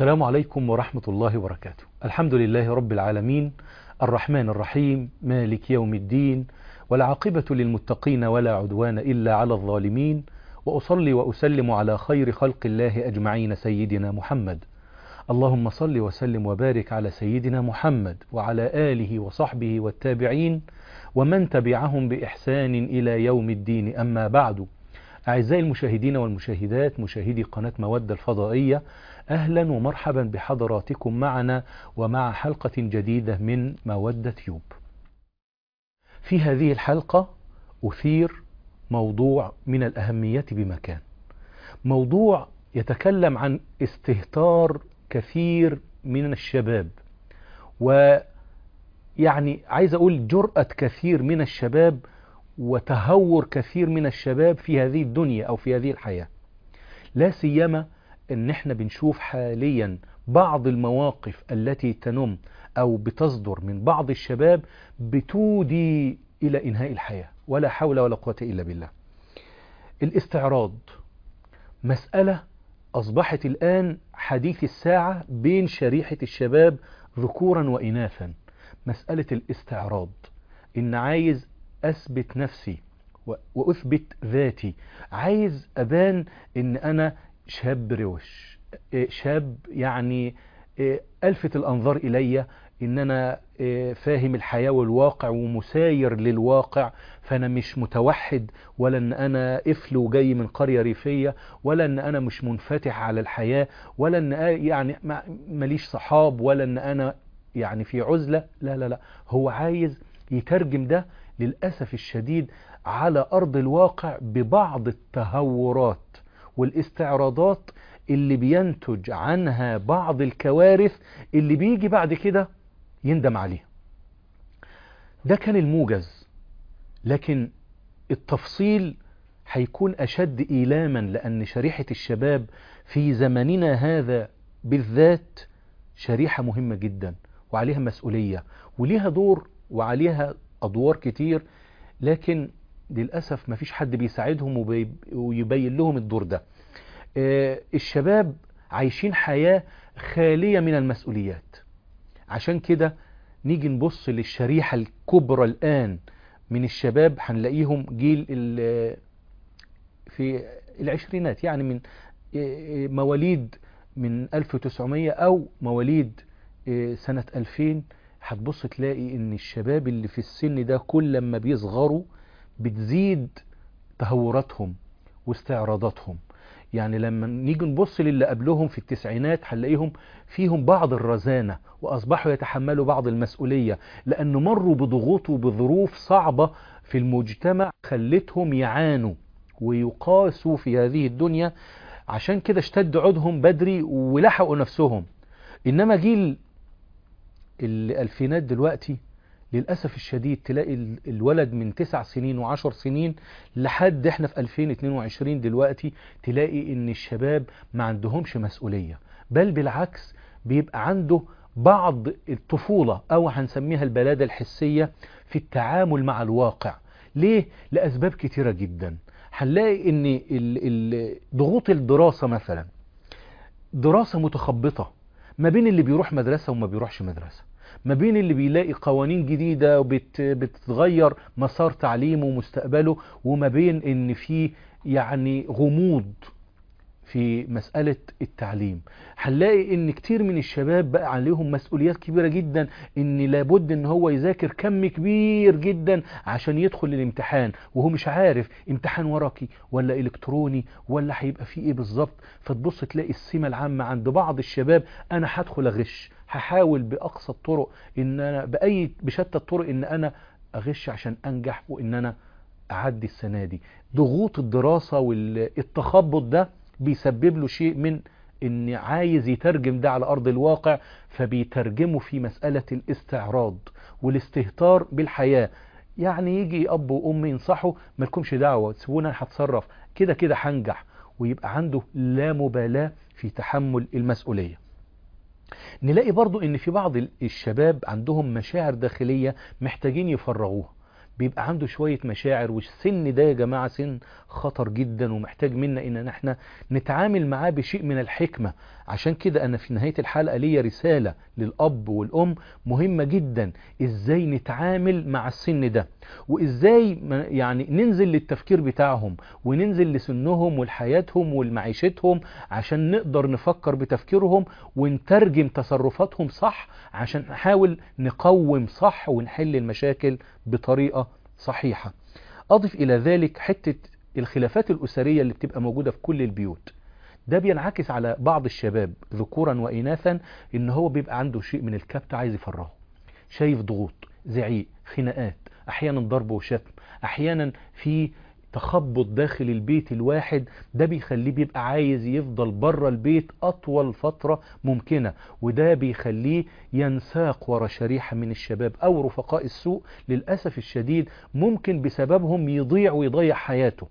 السلام عليكم ورحمة الله وبركاته الحمد لله رب العالمين الرحمن الرحيم مالك يوم الدين والعاقبة للمتقين ولا عدوان إلا على الظالمين وأصلي وأسلم على خير خلق الله أجمعين سيدنا محمد اللهم صل وسلم وبارك على سيدنا محمد وعلى آله وصحبه والتابعين ومن تبعهم بإحسان إلى يوم الدين أما بعد أعزائي المشاهدين والمشاهدات مشاهدي قناة مودة الفضائية أهلا ومرحبا بحضراتكم معنا ومع حلقة جديدة من مودة يوب في هذه الحلقة أثير موضوع من الأهمية بمكان موضوع يتكلم عن استهتار كثير من الشباب ويعني عايز أقول جرأة كثير من الشباب وتهور كثير من الشباب في هذه الدنيا أو في هذه الحياة لا سيما ان احنا بنشوف حاليا بعض المواقف التي تنم او بتصدر من بعض الشباب بتودي الى انهاء الحياة ولا حول ولا قوة الا بالله الاستعراض مسألة اصبحت الان حديث الساعة بين شريحة الشباب ذكورا واناثا مسألة الاستعراض ان عايز اثبت نفسي واثبت ذاتي عايز ابان ان انا شاب روش شاب يعني ألفت الأنظار إلي إن أنا فاهم الحياة والواقع ومساير للواقع فأنا مش متوحد ولا أن أنا إفل وجاي من قرية ريفية ولا أن أنا مش منفتح على الحياة ولا أن يعني ماليش صحاب ولا أن أنا يعني في عزلة لا لا لا هو عايز يترجم ده للأسف الشديد على أرض الواقع ببعض التهورات والاستعراضات اللي بينتج عنها بعض الكوارث اللي بيجي بعد كده يندم عليها ده كان الموجز لكن التفصيل هيكون أشد إيلاما لأن شريحة الشباب في زمننا هذا بالذات شريحة مهمة جدا وعليها مسؤولية وليها دور وعليها أدوار كتير لكن للأسف ما فيش حد بيساعدهم ويبين لهم الدور ده الشباب عايشين حياة خالية من المسؤوليات عشان كده نيجي نبص للشريحة الكبرى الآن من الشباب هنلاقيهم جيل في العشرينات يعني من مواليد من 1900 أو مواليد سنة 2000 هتبص تلاقي ان الشباب اللي في السن ده كل لما بيصغروا بتزيد تهوراتهم واستعراضاتهم يعني لما نيجي نبص للي قبلهم في التسعينات هنلاقيهم فيهم بعض الرزانة وأصبحوا يتحملوا بعض المسؤولية لأنه مروا بضغوط وبظروف صعبة في المجتمع خلتهم يعانوا ويقاسوا في هذه الدنيا عشان كده اشتد عودهم بدري ولحقوا نفسهم إنما جيل الألفينات دلوقتي للأسف الشديد تلاقي الولد من تسع سنين وعشر سنين لحد احنا في 2022 دلوقتي تلاقي ان الشباب ما عندهمش مسؤولية بل بالعكس بيبقى عنده بعض الطفولة او هنسميها البلادة الحسية في التعامل مع الواقع ليه؟ لأسباب كتيرة جدا هنلاقي ان ضغوط الدراسة مثلا دراسة متخبطة ما بين اللي بيروح مدرسة وما بيروحش مدرسة ما بين اللي بيلاقي قوانين جديدة وبتغير مسار تعليمه ومستقبله وما بين ان في يعني غموض في مسألة التعليم هنلاقي ان كتير من الشباب بقى عليهم مسؤوليات كبيرة جدا ان لابد ان هو يذاكر كم كبير جدا عشان يدخل الامتحان وهو مش عارف امتحان ورقي ولا الكتروني ولا هيبقى فيه ايه بالظبط فتبص تلاقي السمة العامة عند بعض الشباب انا هدخل اغش هحاول باقصى الطرق ان انا باي بشتى الطرق ان انا اغش عشان انجح وان انا اعدي السنة دي ضغوط الدراسة والتخبط ده بيسبب له شيء من ان عايز يترجم ده على ارض الواقع فبيترجمه في مسألة الاستعراض والاستهتار بالحياة يعني يجي اب وام ينصحوا مالكمش دعوة سيبونا هتصرف كده كده هنجح ويبقى عنده لا مبالاة في تحمل المسؤولية نلاقي برضو ان في بعض الشباب عندهم مشاعر داخلية محتاجين يفرغوها بيبقى عنده شوية مشاعر والسن ده يا جماعة سن خطر جدا ومحتاج منا ان احنا نتعامل معاه بشيء من الحكمة عشان كده أنا في نهاية الحلقة ليا رسالة للأب والأم مهمة جدا إزاي نتعامل مع السن ده وإزاي ما- يعني ننزل للتفكير بتاعهم وننزل لسنهم ولحياتهم ولمعيشتهم عشان نقدر نفكر بتفكيرهم ونترجم تصرفاتهم صح عشان نحاول نقوم صح ونحل المشاكل بطريقة صحيحة أضف إلى ذلك حتة الخلافات الأسرية اللي بتبقى موجودة في كل البيوت ده بينعكس على بعض الشباب ذكورا وإناثا إن هو بيبقى عنده شيء من الكبت عايز يفرغه شايف ضغوط زعيق خناقات أحيانا ضرب وشتم أحيانا في تخبط داخل البيت الواحد ده بيخليه بيبقى عايز يفضل بره البيت أطول فترة ممكنة وده بيخليه ينساق ورا شريحة من الشباب أو رفقاء السوء للأسف الشديد ممكن بسببهم يضيع ويضيع حياته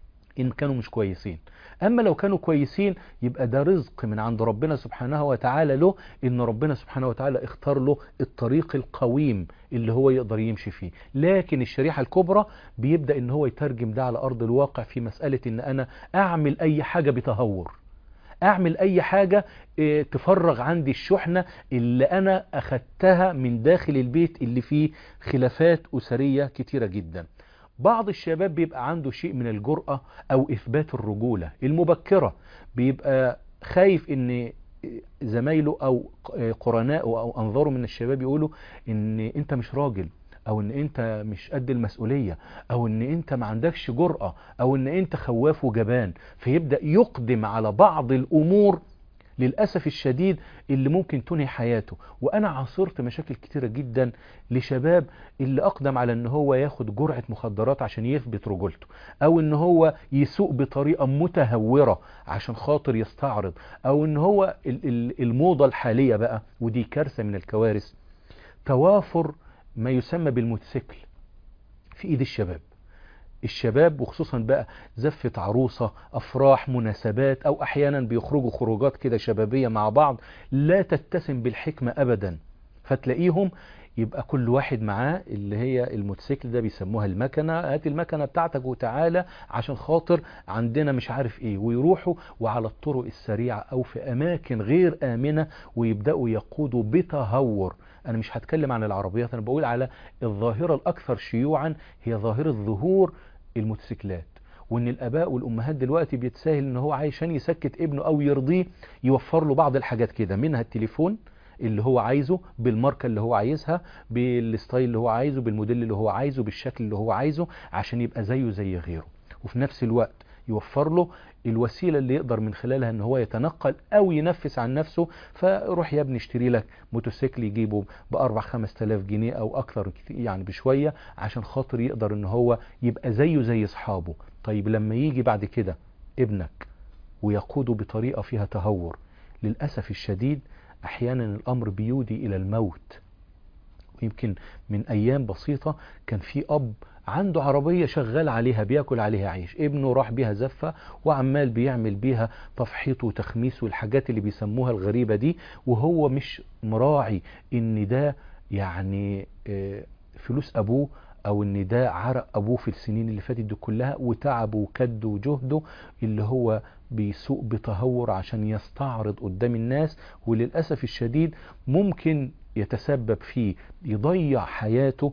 إن كانوا مش كويسين أما لو كانوا كويسين يبقى ده رزق من عند ربنا سبحانه وتعالى له إن ربنا سبحانه وتعالى اختار له الطريق القويم اللي هو يقدر يمشي فيه لكن الشريحة الكبرى بيبدأ إن هو يترجم ده على أرض الواقع في مسألة إن أنا أعمل أي حاجة بتهور اعمل اي حاجة اه، تفرغ عندي الشحنة اللي انا اخدتها من داخل البيت اللي فيه خلافات اسرية كتيرة جدا بعض الشباب بيبقى عنده شيء من الجرأة او اثبات الرجولة المبكرة بيبقى خايف ان زمايله او قرنائه او انظاره من الشباب يقولوا ان انت مش راجل او ان انت مش قد المسؤولية او ان انت ما عندكش جرأة او ان انت خواف وجبان فيبدأ يقدم على بعض الامور للأسف الشديد اللي ممكن تنهي حياته وأنا عاصرت مشاكل كتيرة جدا لشباب اللي أقدم على أن هو ياخد جرعة مخدرات عشان يثبت رجولته أو أن هو يسوق بطريقة متهورة عشان خاطر يستعرض أو أن هو ال- ال- الموضة الحالية بقى ودي كارثة من الكوارث توافر ما يسمى بالموتوسيكل في ايد الشباب الشباب وخصوصا بقى زفة عروسة افراح مناسبات او احيانا بيخرجوا خروجات كده شبابية مع بعض لا تتسم بالحكمة ابدا فتلاقيهم يبقى كل واحد معاه اللي هي الموتوسيكل ده بيسموها المكنة هات المكنة بتاعتك وتعالى عشان خاطر عندنا مش عارف ايه ويروحوا وعلى الطرق السريعة او في اماكن غير امنة ويبدأوا يقودوا بتهور انا مش هتكلم عن العربيات انا بقول على الظاهرة الاكثر شيوعا هي ظاهرة ظهور الموتوسيكلات وان الاباء والامهات دلوقتي بيتساهل ان هو عشان يسكت ابنه او يرضيه يوفر له بعض الحاجات كده منها التليفون اللي هو عايزه بالماركة اللي هو عايزها بالستايل اللي هو عايزه بالموديل اللي هو عايزه بالشكل اللي هو عايزه عشان يبقى زيه زي غيره وفي نفس الوقت يوفر له الوسيلة اللي يقدر من خلالها ان هو يتنقل او ينفس عن نفسه فروح يا ابني اشتري لك موتوسيكل يجيبه باربع خمس تلاف جنيه او اكتر كتير يعني بشوية عشان خاطر يقدر ان هو يبقى زيه زي اصحابه طيب لما يجي بعد كده ابنك ويقوده بطريقة فيها تهور للأسف الشديد احيانا الامر بيودي الى الموت ويمكن من ايام بسيطة كان في اب عنده عربية شغال عليها بياكل عليها عيش ابنه راح بيها زفة وعمال بيعمل بيها تفحيط وتخميس والحاجات اللي بيسموها الغريبة دي وهو مش مراعي ان ده يعني آه، فلوس ابوه او ان ده عرق ابوه في السنين اللي فاتت دي كلها وتعبه وكده وجهده اللي هو بيسوق بتهور عشان يستعرض قدام الناس وللأسف الشديد ممكن يتسبب فيه يضيع حياته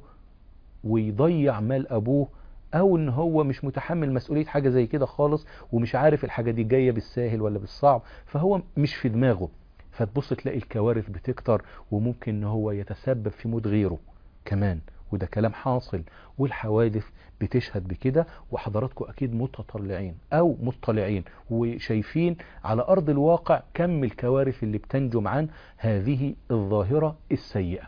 ويضيع مال أبوه أو إن هو مش متحمل مسؤولية حاجة زي كده خالص ومش عارف الحاجة دي جاية بالساهل ولا بالصعب فهو مش في دماغه فتبص تلاقي الكوارث بتكتر وممكن إن هو يتسبب في موت غيره كمان وده كلام حاصل والحوادث بتشهد بكده وحضراتكم اكيد متطلعين او مطلعين وشايفين على ارض الواقع كم الكوارث اللي بتنجم عن هذه الظاهرة السيئة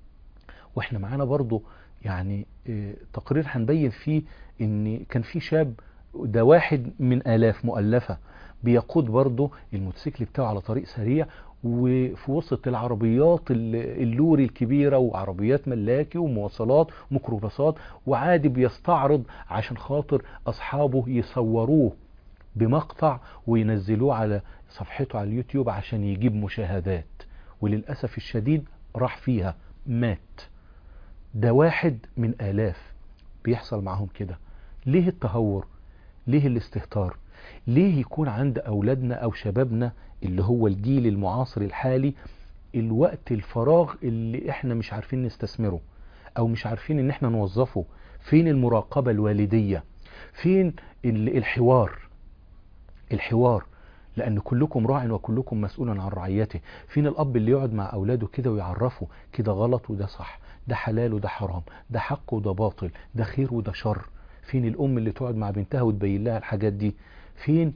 واحنا معانا برضو يعني اه تقرير هنبين فيه ان كان في شاب ده واحد من الاف مؤلفة بيقود برضه الموتوسيكل بتاعه على طريق سريع وفي وسط العربيات اللوري الكبيرة وعربيات ملاكي ومواصلات ميكروباصات وعادي بيستعرض عشان خاطر أصحابه يصوروه بمقطع وينزلوه على صفحته على اليوتيوب عشان يجيب مشاهدات وللأسف الشديد راح فيها مات ده واحد من آلاف بيحصل معهم كده ليه التهور ليه الاستهتار ليه يكون عند أولادنا أو شبابنا اللي هو الجيل المعاصر الحالي الوقت الفراغ اللي احنا مش عارفين نستثمره او مش عارفين ان احنا نوظفه فين المراقبة الوالدية فين الحوار الحوار لأن كلكم راع وكلكم مسؤول عن رعيته فين الأب اللي يقعد مع أولاده كده ويعرفه كده غلط وده صح ده حلال وده حرام ده حق وده باطل ده خير وده شر فين الأم اللي تقعد مع بنتها وتبين لها الحاجات دي فين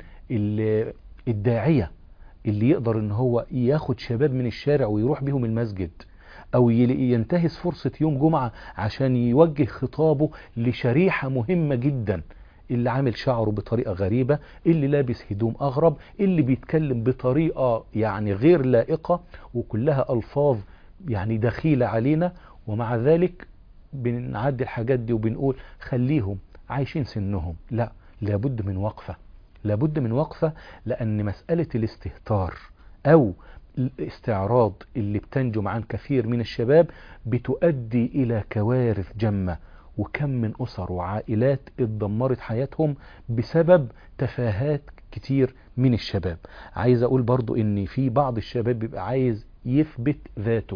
الداعية اللي يقدر ان هو ياخد شباب من الشارع ويروح بيهم المسجد او ينتهز فرصة يوم جمعة عشان يوجه خطابه لشريحة مهمة جدا اللي عامل شعره بطريقة غريبة اللي لابس هدوم أغرب اللي بيتكلم بطريقة يعني غير لائقة وكلها ألفاظ يعني دخيلة علينا ومع ذلك بنعدي الحاجات دي وبنقول خليهم عايشين سنهم لا لابد من وقفة لابد من وقفة لأن مسألة الاستهتار أو الاستعراض اللي بتنجم عن كثير من الشباب بتؤدي إلى كوارث جمة وكم من أسر وعائلات اتدمرت حياتهم بسبب تفاهات كتير من الشباب عايز أقول برضو إن في بعض الشباب بيبقى عايز يثبت ذاته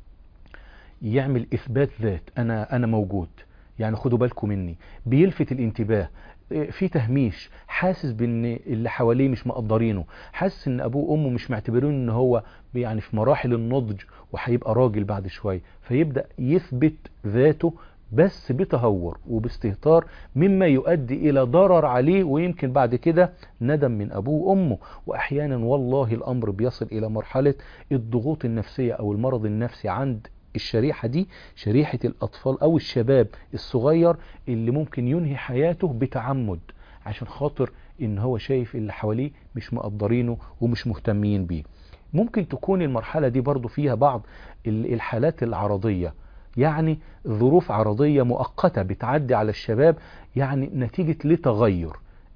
يعمل إثبات ذات أنا, أنا موجود يعني خدوا بالكم مني بيلفت الانتباه في تهميش حاسس بان اللي حواليه مش مقدرينه حاسس ان ابوه وامه مش معتبرين ان هو يعني في مراحل النضج وهيبقى راجل بعد شويه فيبدا يثبت ذاته بس بتهور وباستهتار مما يؤدي الى ضرر عليه ويمكن بعد كده ندم من ابوه وامه واحيانا والله الامر بيصل الى مرحله الضغوط النفسيه او المرض النفسي عند الشريحة دي شريحة الأطفال أو الشباب الصغير اللي ممكن ينهي حياته بتعمد عشان خاطر إن هو شايف اللي حواليه مش مقدرينه ومش مهتمين بيه ممكن تكون المرحلة دي برضو فيها بعض الحالات العرضية يعني ظروف عرضية مؤقتة بتعدي على الشباب يعني نتيجة لتغير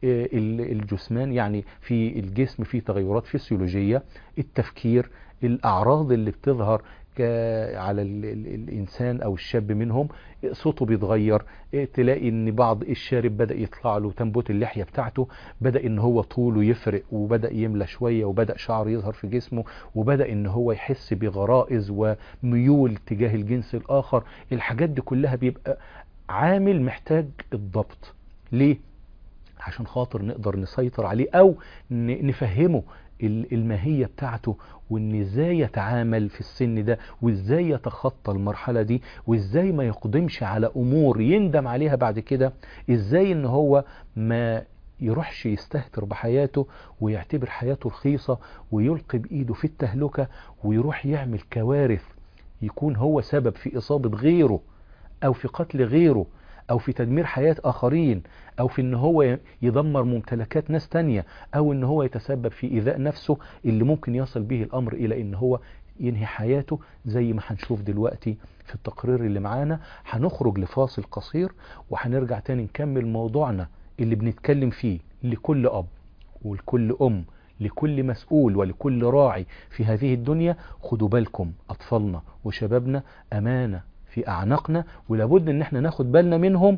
الجسمان يعني في الجسم في تغيرات فسيولوجية التفكير الأعراض اللي بتظهر على الإنسان أو الشاب منهم صوته بيتغير تلاقي ان بعض الشارب بدأ يطلع له تنبت اللحية بتاعته بدأ ان هو طوله يفرق وبدأ يملى شوية وبدأ شعر يظهر في جسمه وبدأ ان هو يحس بغرائز وميول تجاه الجنس الآخر الحاجات دي كلها بيبقى عامل محتاج الضبط ليه؟ عشان خاطر نقدر نسيطر عليه او نفهمه الماهية بتاعته وان ازاي يتعامل في السن ده وازاي يتخطى المرحلة دي وازاي ما يقدمش على امور يندم عليها بعد كده ازاي ان هو ما يروحش يستهتر بحياته ويعتبر حياته رخيصة ويلقي بإيده في التهلكة ويروح يعمل كوارث يكون هو سبب في إصابة غيره أو في قتل غيره او في تدمير حياة اخرين او في ان هو يدمر ممتلكات ناس تانية او ان هو يتسبب في ايذاء نفسه اللي ممكن يصل به الامر الى ان هو ينهي حياته زي ما هنشوف دلوقتي في التقرير اللي معانا هنخرج لفاصل قصير وهنرجع تاني نكمل موضوعنا اللي بنتكلم فيه لكل اب ولكل ام لكل مسؤول ولكل راعي في هذه الدنيا خدوا بالكم اطفالنا وشبابنا امانه في أعناقنا ولابد ان احنا ناخد بالنا منهم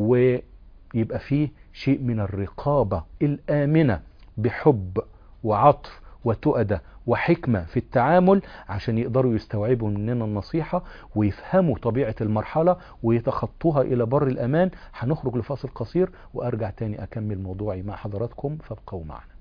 ويبقى فيه شيء من الرقابة الآمنة بحب وعطف وتؤدة وحكمة في التعامل عشان يقدروا يستوعبوا مننا النصيحة ويفهموا طبيعة المرحلة ويتخطوها إلى بر الأمان هنخرج لفاصل قصير وأرجع تاني أكمل موضوعي مع حضراتكم فابقوا معنا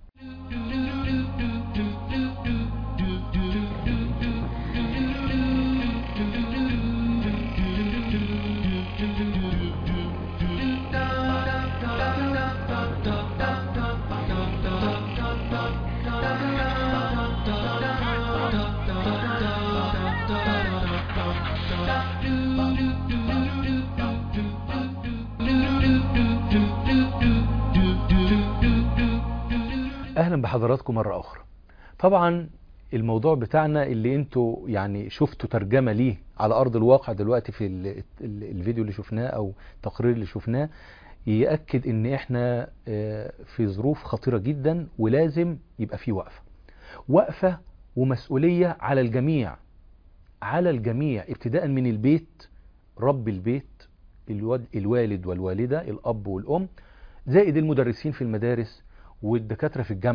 اهلا بحضراتكم مرة اخرى طبعا الموضوع بتاعنا اللي انتوا يعني شفتوا ترجمة ليه على ارض الواقع دلوقتي في الفيديو اللي شفناه او التقرير اللي شفناه يأكد ان احنا في ظروف خطيرة جدا ولازم يبقى في وقفة وقفة ومسؤولية على الجميع على الجميع ابتداء من البيت رب البيت الوالد والوالدة الاب والام زائد المدرسين في المدارس والدكاترة في الجامعة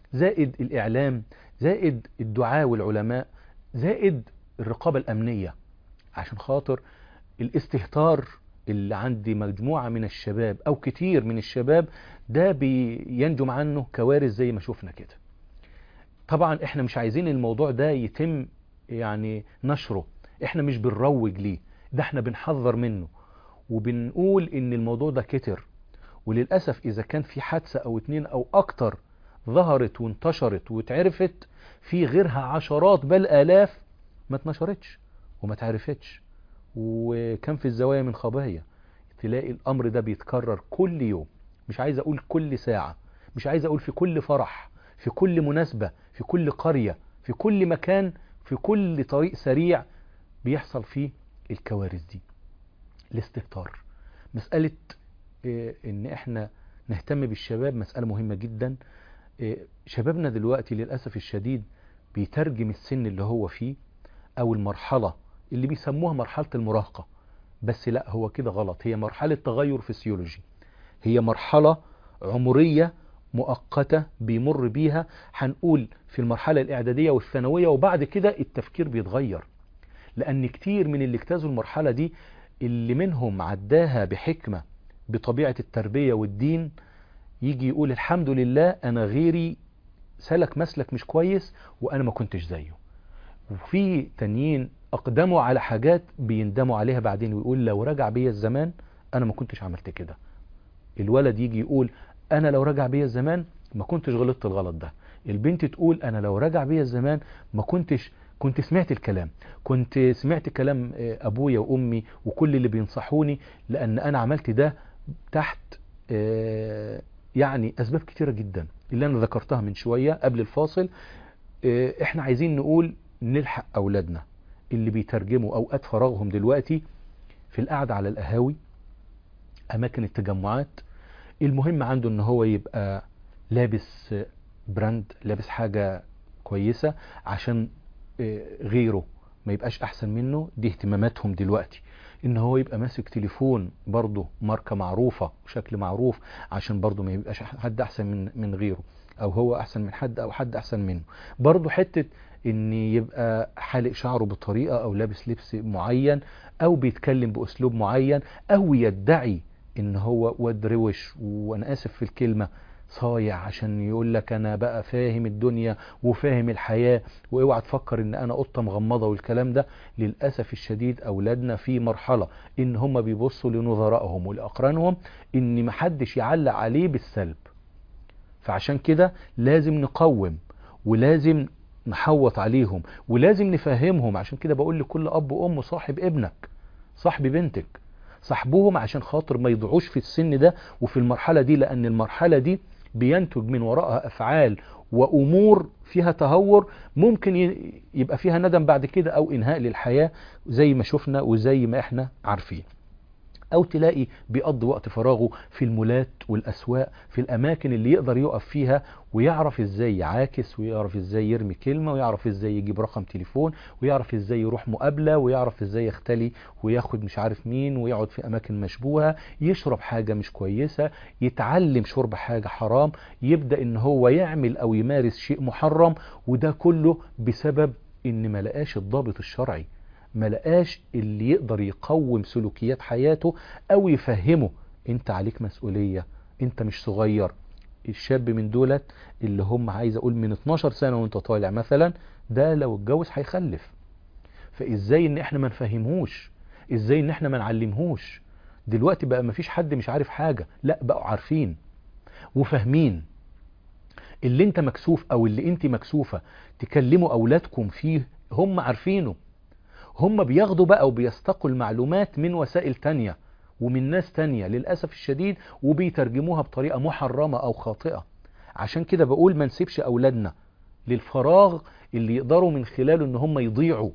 زائد الإعلام زائد الدعاء والعلماء زائد الرقابة الأمنية عشان خاطر الاستهتار اللي عند مجموعة من الشباب أو كتير من الشباب ده بينجم عنه كوارث زي ما شفنا كده طبعا احنا مش عايزين الموضوع ده يتم يعني نشره احنا مش بنروج ليه ده احنا بنحذر منه وبنقول ان الموضوع ده كتر وللأسف اذا كان في حادثة او اتنين او اكتر ظهرت وانتشرت واتعرفت في غيرها عشرات بل آلاف ما اتنشرتش وما اتعرفتش وكان في الزوايا من خبايا تلاقي الأمر ده بيتكرر كل يوم مش عايز أقول كل ساعة مش عايز أقول في كل فرح في كل مناسبة في كل قرية في كل مكان في كل طريق سريع بيحصل فيه الكوارث دي الاستهتار مسألة إيه ان احنا نهتم بالشباب مسألة مهمة جدا إيه شبابنا دلوقتي للأسف الشديد بيترجم السن اللي هو فيه او المرحلة اللي بيسموها مرحلة المراهقة بس لا هو كده غلط هي مرحلة تغير فسيولوجي هي مرحلة عمرية مؤقتة بيمر بيها هنقول في المرحلة الإعدادية والثانوية وبعد كده التفكير بيتغير لأن كتير من اللي اجتازوا المرحلة دي اللي منهم عداها بحكمة بطبيعة التربية والدين يجي يقول الحمد لله أنا غيري سلك مسلك مش كويس وأنا ما كنتش زيه وفي تانيين أقدموا على حاجات بيندموا عليها بعدين ويقول لو رجع بيا الزمان أنا ما كنتش عملت كده الولد يجي يقول أنا لو رجع بيا الزمان ما كنتش غلطت الغلط ده البنت تقول أنا لو رجع بيا الزمان ما كنتش كنت سمعت الكلام كنت سمعت كلام أبويا وأمي وكل اللي بينصحوني لأن أنا عملت ده تحت يعني أسباب كتيرة جدا اللي أنا ذكرتها من شوية قبل الفاصل احنا عايزين نقول نلحق أولادنا اللي بيترجموا أوقات فراغهم دلوقتي في القعدة على القهاوي أماكن التجمعات المهم عنده ان هو يبقى لابس براند لابس حاجة كويسة عشان غيره ما يبقاش احسن منه دي اهتماماتهم دلوقتي ان هو يبقى ماسك تليفون برضه ماركة معروفة وشكل معروف عشان برضه ما يبقاش حد احسن من من غيره او هو احسن من حد او حد احسن منه برضه حتة ان يبقى حالق شعره بطريقة او لابس لبس معين او بيتكلم باسلوب معين او يدعي ان هو واد روش وانا اسف في الكلمة صايع عشان يقول لك انا بقى فاهم الدنيا وفاهم الحياة واوعى تفكر ان انا قطة مغمضة والكلام ده للأسف الشديد اولادنا في مرحلة ان هم بيبصوا لنظرائهم ولاقرانهم ان محدش يعلق عليه بالسلب فعشان كده لازم نقوم ولازم نحوط عليهم ولازم نفهمهم عشان كده بقول لكل اب وام صاحب ابنك صاحب بنتك صاحبهم عشان خاطر ما يضيعوش في السن ده وفي المرحلة دي لأن المرحلة دي بينتج من وراءها أفعال وأمور فيها تهور ممكن يبقى فيها ندم بعد كده أو إنهاء للحياة زي ما شفنا وزي ما احنا عارفين أو تلاقي بيقضي وقت فراغه في المولات والأسواق في الأماكن اللي يقدر يقف فيها ويعرف إزاي يعاكس ويعرف إزاي يرمي كلمة ويعرف إزاي يجيب رقم تليفون ويعرف إزاي يروح مقابلة ويعرف إزاي يختلي وياخد مش عارف مين ويقعد في أماكن مشبوهة يشرب حاجة مش كويسة يتعلم شرب حاجة حرام يبدأ إن هو يعمل أو يمارس شيء محرم وده كله بسبب إن ما لقاش الضابط الشرعي ما لقاش اللي يقدر يقوم سلوكيات حياته او يفهمه انت عليك مسؤولية انت مش صغير الشاب من دولت اللي هم عايز اقول من 12 سنة وانت طالع مثلا ده لو اتجوز هيخلف فازاي ان احنا ما نفهمهوش ازاي ان احنا ما نعلمهوش دلوقتي بقى ما فيش حد مش عارف حاجة لا بقوا عارفين وفاهمين اللي انت مكسوف او اللي انت مكسوفة تكلموا اولادكم فيه هم عارفينه هم بياخدوا بقى وبيستقوا المعلومات من وسائل تانية ومن ناس تانية للأسف الشديد وبيترجموها بطريقة محرمة أو خاطئة عشان كده بقول ما نسيبش أولادنا للفراغ اللي يقدروا من خلاله ان هم يضيعوا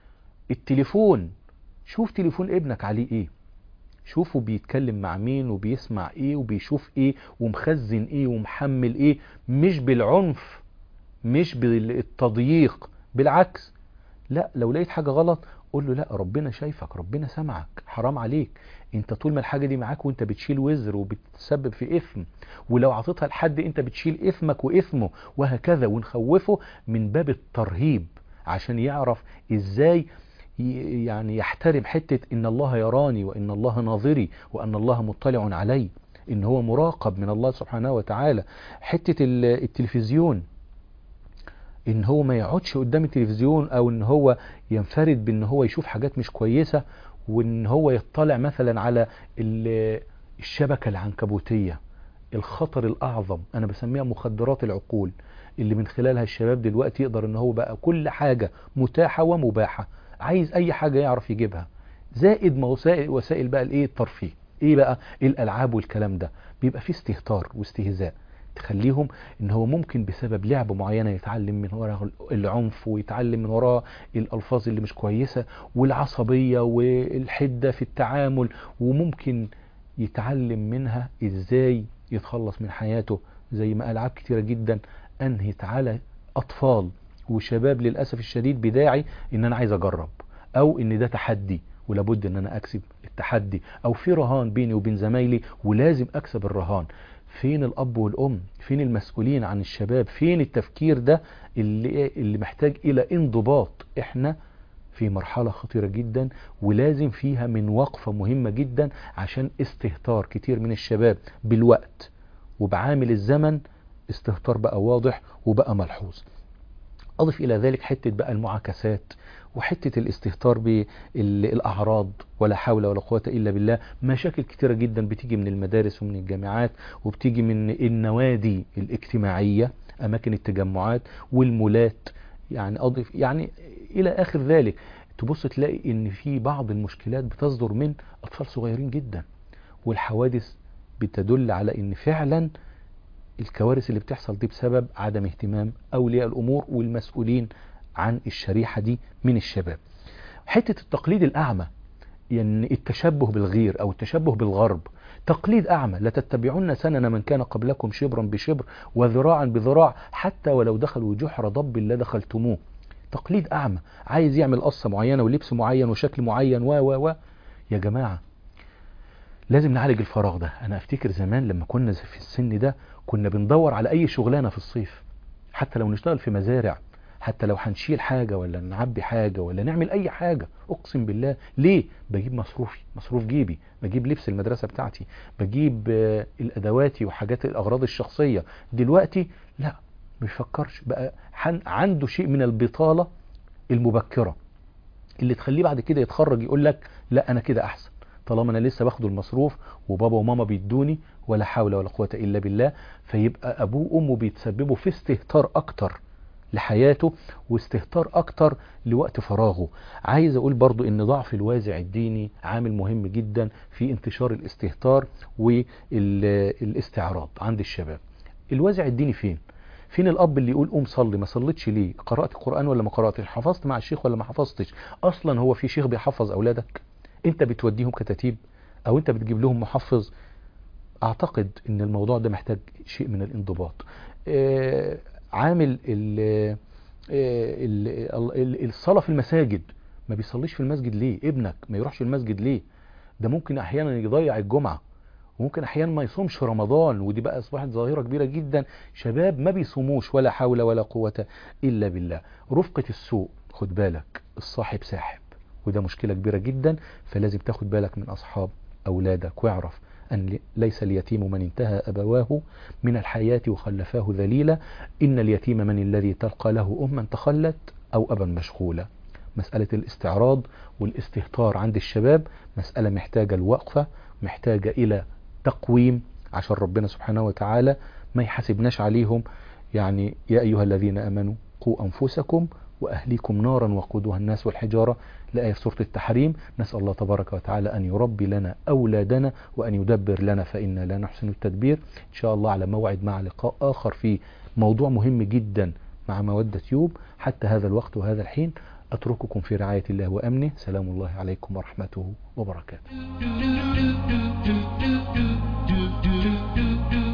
التليفون شوف تليفون ابنك عليه ايه شوفوا بيتكلم مع مين وبيسمع ايه وبيشوف ايه ومخزن ايه ومحمل ايه مش بالعنف مش بالتضييق بالعكس لا لو لقيت حاجة غلط قول له لا ربنا شايفك ربنا سمعك حرام عليك انت طول ما الحاجة دي معاك وانت بتشيل وزر وبتسبب في اثم ولو عطيتها لحد انت بتشيل اثمك واثمه وهكذا ونخوفه من باب الترهيب عشان يعرف ازاي ي- يعني يحترم حتة ان الله يراني وان الله ناظري وان الله مطلع علي ان هو مراقب من الله سبحانه وتعالى حتة ال- التلفزيون ان هو ما يقعدش قدام التلفزيون او ان هو ينفرد بان هو يشوف حاجات مش كويسة وان هو يطلع مثلا على ال- الشبكة العنكبوتية الخطر الاعظم انا بسميها مخدرات العقول اللي من خلالها الشباب دلوقتي يقدر ان هو بقى كل حاجة متاحة ومباحة عايز اي حاجة يعرف يجيبها زائد ما وسائل وسائل بقى الايه الترفيه ايه بقى الالعاب والكلام ده بيبقى فيه استهتار واستهزاء تخليهم ان هو ممكن بسبب لعبة معينة يتعلم من وراها العنف ويتعلم من وراها الالفاظ اللي مش كويسة والعصبية والحدة في التعامل وممكن يتعلم منها ازاي يتخلص من حياته زي ما العاب كتيرة جدا انهت على اطفال وشباب للاسف الشديد بداعي ان انا عايز اجرب او ان ده تحدي ولابد ان انا اكسب التحدي او في رهان بيني وبين زمايلي ولازم اكسب الرهان فين الاب والام فين المسؤولين عن الشباب فين التفكير ده اللي, اللي محتاج الى انضباط احنا في مرحلة خطيرة جدا ولازم فيها من وقفة مهمة جدا عشان استهتار كتير من الشباب بالوقت وبعامل الزمن استهتار بقى واضح وبقى ملحوظ أضف إلى ذلك حتة بقى المعاكسات وحتة الاستهتار بالأعراض ولا حول ولا قوة إلا بالله مشاكل كتيرة جدا بتيجي من المدارس ومن الجامعات وبتيجي من النوادي الاجتماعية أماكن التجمعات والمولات يعني أضف يعني إلى آخر ذلك تبص تلاقي إن في بعض المشكلات بتصدر من أطفال صغيرين جدا والحوادث بتدل على إن فعلا الكوارث اللي بتحصل دي بسبب عدم اهتمام أولياء الأمور والمسؤولين عن الشريحة دي من الشباب حتة التقليد الأعمى يعني التشبه بالغير أو التشبه بالغرب تقليد أعمى لا تتبعون سنن من كان قبلكم شبرا بشبر وذراعا بذراع حتى ولو دخلوا جحر ضب لا دخلتموه تقليد أعمى عايز يعمل قصة معينة ولبس معين وشكل معين و و و يا جماعة لازم نعالج الفراغ ده أنا أفتكر زمان لما كنا في السن ده كنا بندور على أي شغلانة في الصيف حتى لو نشتغل في مزارع حتى لو هنشيل حاجة ولا نعبي حاجة ولا نعمل أي حاجة أقسم بالله ليه بجيب مصروفي مصروف جيبي بجيب لبس المدرسة بتاعتي بجيب آه، الأدواتي وحاجات الأغراض الشخصية دلوقتي لا بيفكرش بقى حن- عنده شيء من البطالة المبكرة اللي تخليه بعد كده يتخرج يقول لك لا أنا كده أحسن طالما أنا لسه باخد المصروف وبابا وماما بيدوني ولا حول ولا قوة إلا بالله فيبقى أبوه وأمه بيتسببوا في استهتار أكتر لحياته واستهتار اكتر لوقت فراغه عايز اقول برضو ان ضعف الوازع الديني عامل مهم جدا في انتشار الاستهتار والاستعراض عند الشباب الوازع الديني فين فين الاب اللي يقول قوم صلي ما صليتش ليه قرات القران ولا ما قراتش حفظت مع الشيخ ولا ما حفظتش اصلا هو في شيخ بيحفظ اولادك انت بتوديهم كتاتيب او انت بتجيب لهم محفظ اعتقد ان الموضوع ده محتاج شيء من الانضباط آه، عامل ال- آه، ال- ال- الصلاة في المساجد ما بيصليش في المسجد ليه ابنك ما يروحش المسجد ليه ده ممكن احيانا يضيع الجمعة وممكن احيانا ما يصومش رمضان ودي بقى اصبحت ظاهرة كبيرة جدا شباب ما بيصوموش ولا حول ولا قوة الا بالله رفقة السوء خد بالك الصاحب ساحب وده مشكلة كبيرة جدا فلازم تاخد بالك من اصحاب اولادك واعرف أن ليس اليتيم من انتهى أبواه من الحياة وخلفاه ذليلا إن اليتيم من الذي تلقى له أما تخلت أو أبا مشغولا مسألة الاستعراض والاستهتار عند الشباب مسألة محتاجة الوقفة محتاجة إلى تقويم عشان ربنا سبحانه وتعالى ما يحاسبناش عليهم يعني يا أيها الذين أمنوا قوا أنفسكم وأهليكم نارا وقودها الناس والحجارة لآية في سورة التحريم نسأل الله تبارك وتعالى أن يربي لنا أولادنا وأن يدبر لنا فإنا لا نحسن التدبير إن شاء الله على موعد مع لقاء آخر في موضوع مهم جدا مع مودة يوب حتى هذا الوقت وهذا الحين أترككم في رعاية الله وأمنه سلام الله عليكم ورحمته وبركاته do do do do do do do do do